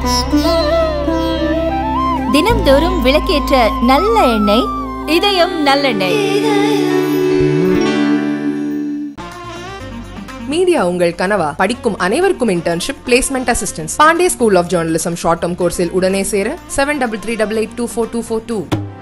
தினம்தோறும் விளக்கேற்ற நல்ல எண்ணெய் இதயம் நல்லெண்ணெய் மீடியா உங்கள் கனவா படிக்கும் அனைவருக்கும் internship placement assistance Pandey school of journalism short term கோர்ஸில் உடனே சேர seven double three double eight two four two four two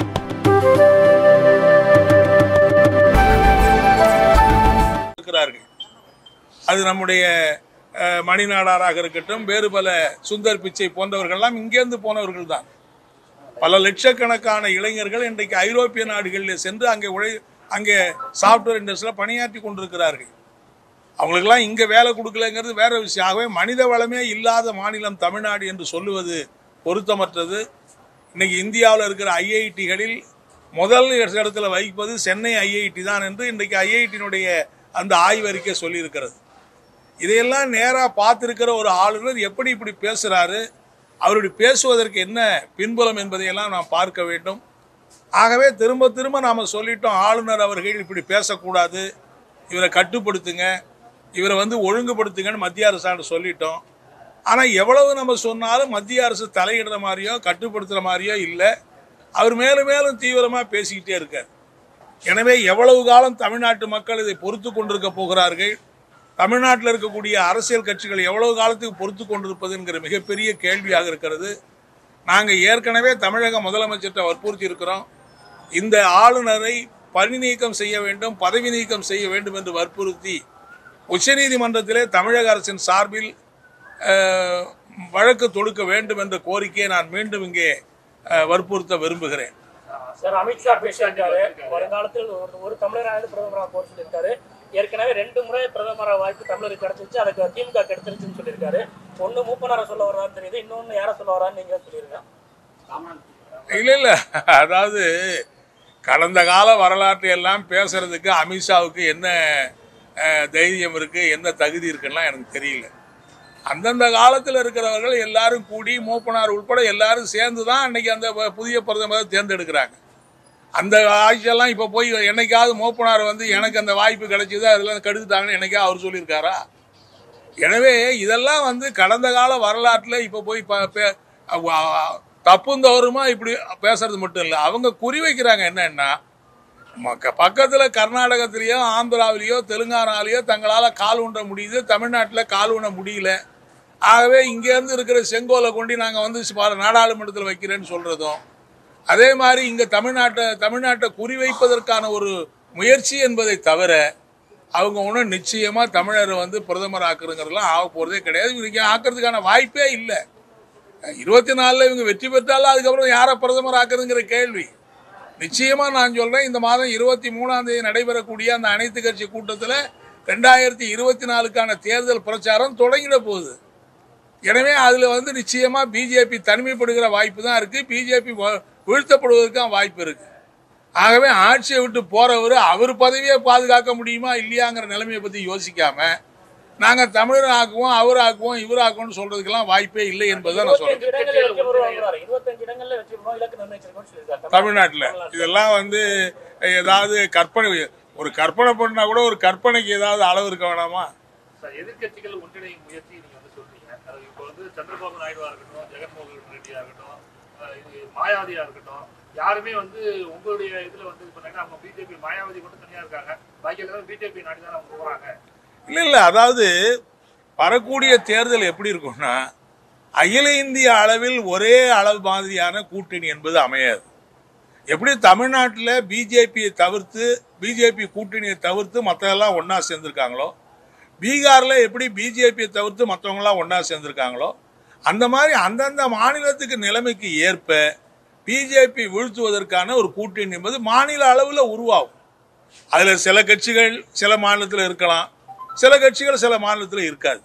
இருக்கிறார்கள் அது நம்முடைய அஹ், மணிநாடாராக இருக்கட்டும் வேறு பல சுந்தர் பிச்சை போன்றவர்கள்லாம் இங்கேருந்து போனவர்கள் தான் பல லட்சக்கணக்கான இளைஞர்கள் இன்றைக்கு ஐரோப்பிய நாடுகளில் சென்று அங்கே உழை அங்கே சாஃப்ட்வேர் இண்டஸ்ட்ரியில் பணியாற்றி கொண்டிருக்கிறார்கள் அவங்களுக்கெல்லாம் இங்கே வேலை கொடுக்கலங்கிறது வேற விஷயம் ஆகவே மனித வளமே இல்லாத மாநிலம் தமிழ்நாடு என்று சொல்லுவது பொருத்தமற்றது இன்னைக்கு இந்தியாவில் இருக்கிற ஐஐடிகளில் முதல் இடத்துல வைப்பது சென்னை ஐஐடி தான் என்று இன்றைக்கு ஐஐடியினுடைய அந்த ஆய்வறிக்கை சொல்லியிருக்கிறது இதையெல்லாம் நேராக பார்த்திருக்கிற ஒரு ஆளுநர் எப்படி இப்படி பேசுறாரு அவருடைய பேசுவதற்கு என்ன பின்புலம் என்பதையெல்லாம் நாம் பார்க்க வேண்டும் ஆகவே திரும்ப திரும்ப நாம சொல்லிட்டோம் ஆளுநர் அவர்கள் இப்படி பேசக்கூடாது இவரை கட்டுப்படுத்துங்க இவரை வந்து ஒழுங்குபடுத்துங்கன்னு மத்திய அரசாங்கம் சொல்லிட்டோம் ஆனால் எவ்வளவு நம்ம சொன்னாலும் மத்திய அரசு தலையிடுற மாதிரியோ கட்டுப்படுத்துகிற மாதிரியோ இல்லை அவர் மேலும் மேலும் தீவிரமாக பேசிக்கிட்டே இருக்கார் எனவே எவ்வளவு காலம் தமிழ்நாட்டு மக்கள் இதை பொறுத்து கொண்டிருக்க போகிறார்கள் தமிழ்நாட்டில் இருக்கக்கூடிய அரசியல் கட்சிகள் எவ்வளவு காலத்துக்கு பொறுத்து கொண்டிருப்பது என்கிற மிகப்பெரிய கேள்வியாக இருக்கிறது நாங்கள் ஏற்கனவே தமிழக முதலமைச்சர்கிட்ட வற்புறுத்தி இருக்கிறோம் இந்த ஆளுநரை பணி நீக்கம் செய்ய வேண்டும் பதவி நீக்கம் செய்ய வேண்டும் என்று வற்புறுத்தி உச்சநீதிமன்றத்திலே தமிழக அரசின் சார்பில் அஹ், வழக்கு தொடுக்க வேண்டும் என்ற கோரிக்கையை நான் மீண்டும் இங்கே அஹ், வற்புறுத்த விரும்புகிறேன் சார் அமித்ஷா பேசியிருக்காரு வருங்காலத்தில் ஒரு ஒரு தமிழராக பிரதமராக போக சொல்லியிருக்காரு ஏற்கனவே ரெண்டு முறை பிரதமராக வாய்ப்பு தமிழருக்கு கிடைச்சிச்சு அதுக்கு திமுக கிடைச்சிருச்சுன்னு சொல்லியிருக்காரு ஒண்ணு மூப்பனார சொல்ல வர்றான்னு தெரியுது இன்னொன்னு யார சொல்ல வர்றான்னு நீங்க சொல்லிருங்க இல்ல இல்ல அதாவது கடந்த கால வரலாற்றை எல்லாம் பேசுறதுக்கு அமித்ஷாவுக்கு என்ன அஹ், தைரியம் இருக்கு என்ன தகுதி இருக்குன்னா எனக்கு தெரியல அந்தந்த காலத்தில் இருக்கிறவர்கள் எல்லாரும் கூடி மூப்பனார் உட்பட எல்லாரும் சேர்ந்து தான் அன்னைக்கு அந்த ப- புதிய பிரதமரை தேர்ந்தெடுக்கிறாங்க அந்த ஆட்சியெல்லாம் இப்போ போய் என்னைக்காவது மூப்பனார் வந்து எனக்கு அந்த வாய்ப்பு கிடைச்சது அதெல்லாம் கெடுத்துட்டாங்கன்னு என்னைக்காவது அவர் சொல்லியிருக்காரா எனவே இதெல்லாம் வந்து கடந்த கால வரலாற்றில் இப்போ போய் ப- பே- அவ- அவ- தப்பும் தவறுமா இப்படி பேசுறது மட்டும் இல்லை அவங்க குறி வைக்கிறாங்க என்னன்னா மக்க- பக்கத்துல கர்நாடகத்திலேயோ ஆந்திராவிலேயோ தெலுங்கானாலேயோ தங்களால கால் ஊன்ற முடியுது தமிழ்நாட்டில் கால் ஊன முடியல ஆகவே இங்கேருந்து இருக்கிற செங்கோலை கொண்டு நாங்கள் வந்து பா- நாடாளுமன்றத்தில் வைக்கிறேன்னு சொல்றதும் அதே மாதிரி இங்க தமிழ்நாட்டை தமிழ்நாட்டை குறிவைப்பதற்கான ஒரு முயற்சி என்பதை தவிர அவங்க ஒன்றும் நிச்சயமா தமிழரை வந்து பிரதமர் ஆக்குறங்கிறதுலாம் ஆக போறதே கிடையாது இவங்க ஆக்குறதுக்கான வாய்ப்பே இல்லை இருபத்தி நாலுல இவங்க வெற்றி பெற்றாலும் அதுக்கப்புறம் யாரை பிரதமர் ஆக்குறதுங்கிற கேள்வி நிச்சயமா நான் சொல்றேன் இந்த மாதம் இருபத்தி மூணாம் தேதி நடைபெறக்கூடிய அந்த அனைத்து கட்சி கூட்டத்தில் ரெண்டாயிரத்தி இருபத்தி நாலுக்கான தேர்தல் பிரச்சாரம் தொடங்கிட போகுது எனவே அதுல வந்து நிச்சயமா பிஜேபி தனிமைப்படுகிற வாய்ப்பு தான் இருக்கு பிஜேபி வீழ்த்தப்படுவதற்கான வாய்ப்பு இருக்கு ஆகவே ஆட்சியை விட்டு போறவர் அவர் பதவியை பாதுகாக்க முடியுமா இல்லையாங்கிற நிலைமையை பத்தி யோசிக்காம நாங்க தமிழர் ஆக்குவோம் அவர் ஆக்குவோம் இவர் ஆக்குவோம்னு சொல்றதுக்கெல்லாம் வாய்ப்பே இல்லை என்பதை நான் சொல்றேன் இருபத்தஞ்சு இடங்கள்ல வெற்றி பெறுவாங்கிறாரு இருபத்தஞ்சு இடங்கள்ல வெற்றி பெறுவோம் இலக்கு நிர்ணயிச்சிருக்கோம்னு சொல்லியிருக்காரு தமிழ்நாட்டில் இதெல்லாம் வந்து ஏதாவது கற்பனை ஒரு கற்பனை பண்ணா கூட ஒரு கற்பனைக்கு ஏதாவது அளவு இருக்க வேணாமா சார் எதிர்க்கட்சிகள் ஒன்றிணையும் முயற்சி நீங்க வந்து சொல்றீங்க அது இப்போ வந்து சந்திரபாபு நாயுடுவா இருக்கட்டும் ஜெகன்மோகன் ரெட்டியா இருக்கட்டும் அஹ் இது மாயாவதியா இருக்கட்டும் யாருமே வந்து உங்களுடைய இதுல வந்து இது பண்ணாங்க அவங்க பிஜேபி மாயாவதி மட்டும் தனியா இருக்காங்க பாக்கி எல்லாரும் பிஜேபி நாடி தான் அவங்க போறாங்க இல்லை இல்லை அதாவது வரக்கூடிய தேர்தல் எப்படி இருக்கும்னா அகில இந்திய அளவில் ஒரே அளவு மாதிரியான கூட்டணி என்பது அமையாது எப்படி தமிழ்நாட்டில் பிஜேபியை தவிர்த்து பிஜேபி கூட்டணியை தவிர்த்து மற்றதெல்லாம் ஒன்றா சேர்ந்துருக்காங்களோ பீகாரில் எப்படி பிஜேபியை தவிர்த்து மற்றவங்களாம் ஒன்றா சேர்ந்துருக்காங்களோ அந்த மாதிரி அந்தந்த மாநிலத்துக்கு நிலைமைக்கு ஏற்ப பிஜேபி வீழ்த்துவதற்கான ஒரு கூட்டணி என்பது மாநில அளவில் உருவாகும் அதில் சில கட்சிகள் சில மாநிலத்தில் இருக்கலாம் சில கட்சிகள் சில மாநிலத்தில் இருக்காது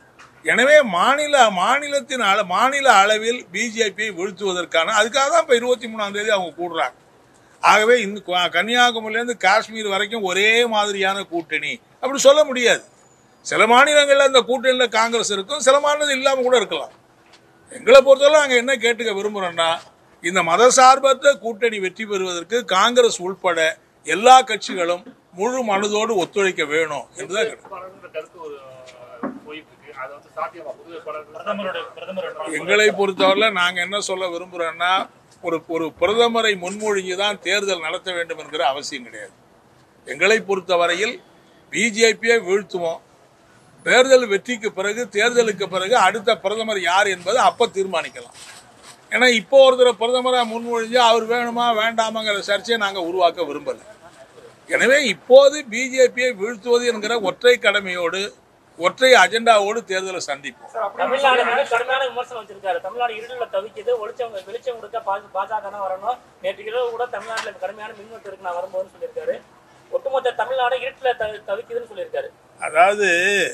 எனவே மாநில மாநிலத்தின் அள மாநில அளவில் பிஜேபியை வீழ்த்துவதற்கான அதுக்காக தான் இப்போ இருபத்தி மூணாம் தேதி அவங்க கூடுறாங்க ஆகவே இந்த கு- கன்னியாகுமரியிலேருந்து காஷ்மீர் வரைக்கும் ஒரே மாதிரியான கூட்டணி அப்படி சொல்ல முடியாது சில மாநிலங்களில் அந்த கூட்டணியில் காங்கிரஸ் இருக்கும் சில மாநிலத்தில் இல்லாமல் கூட இருக்கலாம் எங்களை பொறுத்தவரை நாங்கள் என்ன கேட்டுக்க விரும்புகிறோம்னா இந்த மதசார்பற்ற கூட்டணி வெற்றி பெறுவதற்கு காங்கிரஸ் உள்பட எல்லா கட்சிகளும் முழு மனதோடு ஒத்துழைக்க வேணும் என்றுதான் கேட்கிறோம். வேட்பாளர்ன்ற கருத்து ஒரு அஹ், போயிட்டு இருக்கு அது வந்து சாத்தியமா புது வேட்பாளர்கள் பிரதமருடைய பிரதமர் எங்களை பொறுத்தவரையில நாங்க என்ன சொல்ல விரும்புறோம்னா ஒரு ஒரு பிரதமரை முன்மொழிஞ்சு தான் தேர்தல் நடத்த வேண்டும் என்கிற அவசியம் கிடையாது எங்களை பொறுத்தவரையில் பிஜேபியை வீழ்த்துவோம் தேர்தல் வெற்றிக்கு பிறகு தேர்தலுக்கு பிறகு அடுத்த பிரதமர் யார் என்பதை அப்ப தீர்மானிக்கலாம் ஏன்னா இப்போ ஒருத்தர் பிரதமரை முன்மொழிஞ்சு அவர் வேணுமா வேண்டாமாங்கிற சர்ச்சையை நாங்க உருவாக்க விரும்பல எனவே இப்போது பிஜேபியை வீழ்த்துவது என்கிற ஒற்றை கடமையோடு ஒற்றை அஜெண்டாவோடு தேர்தலை சந்திப்போம் தமிழ்நாடு மேல கடுமையான விமர்சனம் வச்சிருக்காரு தமிழ்நாடு இருளில் தவிக்குது ஒளிச்சம் வெளிச்சம் கொடுக்க பா- பாஜக தான் வரணும் நேற்று இரவு கூட தமிழ்நாட்டுல கடுமையான மின்வெட்டு இருக்கு நான் வரும்போதுன்னு சொல்லியிருக்காரு ஒட்டுமொத்த தமிழ்நாடு இருட்டுல தவி- தவிக்குதுன்னு சொல்லியிருக்காரு அதாவது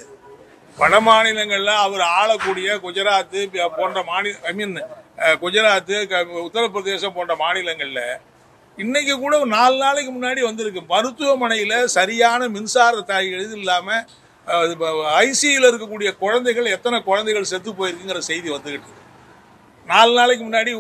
வட மாநிலங்கள்ல அவர் ஆளக்கூடிய குஜராத் போன்ற மாநில ஐ மீன் குஜராத் க- உத்தரப்பிரதேசம் போன்ற மாநிலங்கள்ல இன்னைக்கு கூட ஒரு நாலு நாளைக்கு முன்னாடி வந்திருக்கு மருத்துவமனையில சரியான மின்சார தாய் இது இல்லாம ஐசியில் இருக்கக்கூடிய குழந்தைகள் எத்தனை குழந்தைகள் செத்து போயிருக்குங்கிற செய்தி வந்துகிட்டு இருக்கு நாலு நாளைக்கு முன்னாடி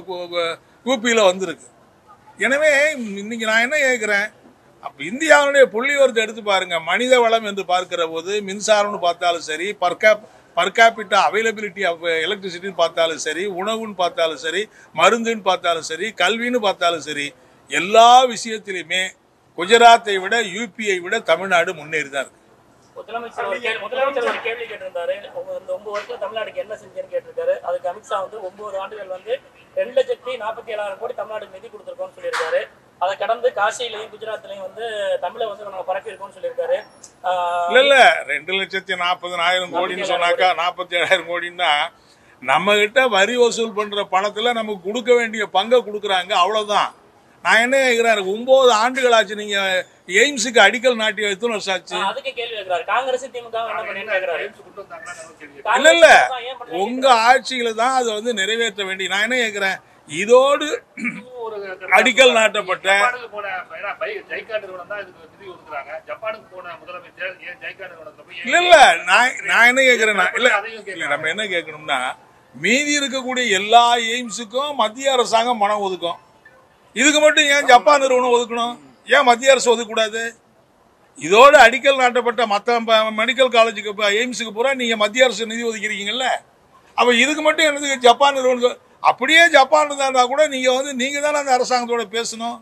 யூபியில் வந்திருக்கு எனவே இன்னைக்கு நான் என்ன கேட்குறேன் அப்ப இந்தியாவுடைய புள்ளிவரத்தை எடுத்து பாருங்க மனித வளம் என்று பார்க்கிற போது மின்சாரம்னு பார்த்தாலும் சரி பர்கேப் பர்காபிட்டா அவைலபிலிட்டி ஆஃப் எலக்ட்ரிசிட்டின்னு பார்த்தாலும் சரி உணவுன்னு பார்த்தாலும் சரி மருந்துன்னு பார்த்தாலும் சரி கல்வின்னு பார்த்தாலும் சரி எல்லா விஷயத்திலுமே குஜராத்தை விட யூபியை விட தமிழ்நாடு முன்னேறி தான் இருக்கு முதலமைச்சர் ஒரு கேள்வி முதலமைச்சர் ஒரு கேள்வி கேட்டிருந்தாரு உங்க இந்த ஒன்பது வருஷத்துல தமிழ்நாடுக்கு என்ன செஞ்சேன்னு கேட்டிருக்காரு அதுக்கு அமித்ஷா வந்து ஒன்பது ஆண்டுகள் வந்து ரெண்டு லட்சத்தி நாற்பத்தி ஏழாயிரம் கோடி தமிழ்நாடுக்கு நிதி கொடுத்துருக்கோம்னு சொல்லியிருக்காரு அதை கடந்து காசியிலையும் குஜராத்லயும் வந்து தமிழை வந்து நம்ம பரப்பி இருக்கோம்னு சொல்லியிருக்காரு ஆஹ் இல்ல இல்ல ரெண்டு லட்சத்தி நாற்பதனாயிரம் கோடின்னு சொன்னாக்கா நாற்பத்தி ஏழாயிரம் கோடின்னா நம்ம கிட்ட வரி வசூல் பண்ற பணத்துல நமக்கு கொடுக்க வேண்டிய பங்கை கொடுக்குறாங்க அவ்வளவுதான் நான் என்ன கேட்கிறேன் எனக்கு ஒன்பது ஆண்டுகள் ஆச்சு நீங்க எய்ம்ஸுக்கு அடிக்கல் நாட்டி எத்தனை வருஷம் ஆச்சு ஆஹ் அதுக்கு கேள்வி கேட்கிறாரு காங்கிரஸ் திமுக என்ன பண்ணிட்டு கேட்கிறாரு எய்ம்ஸ் கொண்டு வந்தாங்கன்னா நம்ம கேள்வி இல்ல இல்ல காங்கிரஸ் தான் ஏன் பண்ணல உங்க ஆட்சியில தான் அதை வந்து நிறைவேற்ற வேண்டிய நான் என்ன கேட்கிறேன் இதோடு ஒரு அடிக்கல் நாட்டப்பட்ட ஜப்பானுக்கு போன ஏன்னா பை ஜைகா நிறுவனம் தான் இதுக்கு நிதி ஒதுக்குறாங்க ஜப்பானுக்கு போன முதலமைச்சர் ஏன் ஜைகா நிறுவனத்துல போய் இல்ல இல்ல நான் நான் என்ன கேட்கிறேன் நான்- இல்ல அதையும் இல்ல கேட்கலாம் நம்ம என்ன கேட்கணும்னா மீதி இருக்கக்கூடிய எல்லா எய்ம்ஸுக்கும் மத்திய அரசாங்கம் பணம் ஒதுக்கும் இதுக்கு மட்டும் ஏன் ஜப்பான் நிறுவனம் ஒதுக்கணும் ஏன் மத்திய அரசு ஒதுக்கூடாது இதோடு அடிக்கல் நாட்டப்பட்ட மற்ற மெடிக்கல் காலேஜுக்கு இப்ப எய்ம்ஸுக்கு பூரா நீங்க மத்திய அரசு நிதி ஒதுக்கிறீங்கல்ல அப்ப இதுக்கு மட்டும் என்னது ஜப்பான் நிறுவனம் அப்படியே ஜப்பான் இருந்தா கூட நீங்க வந்து நீங்க தானே அந்த அரசாங்கத்தோட பேசணும்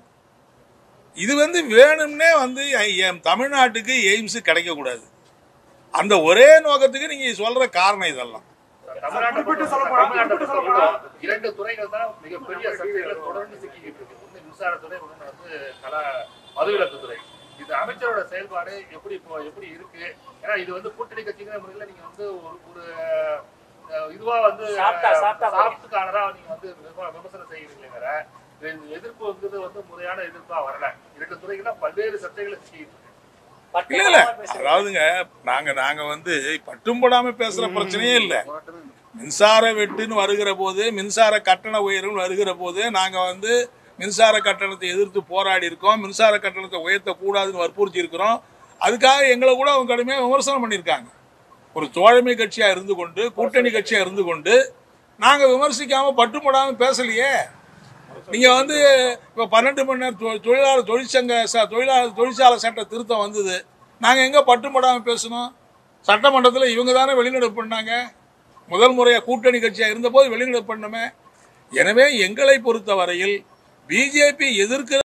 இது வந்து வேணும்னே வந்து என் தமிழ்நாட்டுக்கு எய்ம்ஸ் கிடைக்க கூடாது அந்த ஒரே நோக்கத்துக்கு நீங்க சொல்ற காரணம் இதெல்லாம் தமிழ்நாட்டை பொறுத்த- தமிழ்நாட்டை பொறுத்தவரைக்கும் இரண்டு துறைகள் தான் மிகப்பெரிய சர்ச்சைகளை தொடர்ந்து சிக்கிக்கிட்டு இருக்கு ஒண்ணு மின்சாரத்துறை ஒண்ணு வந்து கல மதுவிலக்குத்துறை இது அமைச்சரோட செயல்பாடு எப்படி இப்போ எப்படி இருக்கு ஏன்னா இது வந்து கூட்டணி கட்சிங்கிற முறையில நீங்க வந்து ஒரு ஒரு அஹ், இதுவா வந்து சாப்பிட்டா- சாப்பிட்டா போதும். சாப்பிட்டுக்கானரா நீங்க வந்து விம- விமர்சனம் செய்யறீங்களே வேற இது எதிர்ப்பு வந்து வந்து முறையான எதிர்ப்பா வரல இரண்டு துறைகளும் பல்வேறு சர்ச்சைகளை சிக்கிட்டு இருக்கு இல்ல இல்ல பட்டமா பேசுறாரு. அதாவதுங்க நாங்க நாங்க வந்து பட்டும் படாம பேசுற பிரச்சனையே இல்ல மின்சார வெட்டுன்னு வருகிற போது மின்சார கட்டண உயர்வு வருகிற போது நாங்க வந்து மின்சார கட்டணத்தை எதிர்த்து போராடி இருக்கோம் மின்சார கட்டணத்தை உயர்த்த கூடாதுன்னு வற்புறுத்தி இருக்கிறோம் அதுக்காக எங்களை கூட அவங்க கடுமையாக விமர்சனம் பண்ணியிருக்காங்க ஒரு தோழமை கட்சியா இருந்து கொண்டு கூட்டணி கட்சியா இருந்து கொண்டு நாங்க விமர்சிக்காம பட்டுப்படாம பேசலையே நீங்க வந்து இப்ப பன்னெண்டு மணி நேரம் தொ- தொழிலாளர் தொழிற்சங்க ச- தொழிலாளர் தொழிற்சாலை சட்ட திருத்தம் வந்தது நாங்க எங்க பட்டுப்படாம பேசணும் சட்டமன்றத்தில் இவங்க தானே வெளிநடப்பு பண்ணாங்க முதல் முறையா கூட்டணி கட்சியா இருந்தபோது வெளிநடப்பு பண்ணமே எனவே எங்களை பொறுத்த வரையில் பிஜேபி எதிர்க்கிற